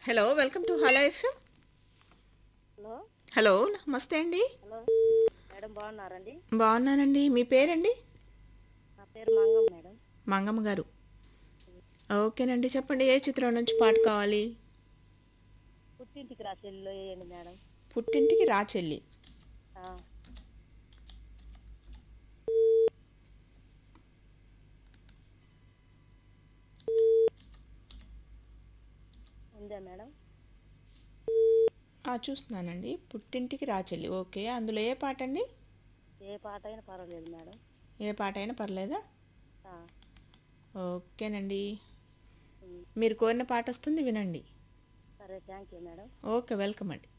hello welcome to hello FM hello hello నమస్తే అండి hello madam బాగున్నారండి బాగున్నానండి మీ పేరండి నా పేరు మంగం మేడం మంగమ్మ గారు ఓకేనండి చెప్పండి ఏ చిత్రం నుంచి పాట కావాలి పుట్టింటికి రా సెల్లులో వేయండి మేడం పుట్టింటికి రాచెల్లి ఆ, ఉందా మేడం ఆ, చూస్తున్నానండి పుట్టింటికి రాచెల్లి ఓకే అందులో ఏ పాట అండి ఏ పాట అయినా పర్వాలేదు మేడం ఏ పాట అయినా పర్లేదా ఆ, ఓకేనండి ఉమ్, మీరు కోరిన పాట వస్తుంది వినండి సరే thank you madam okay welcome అండి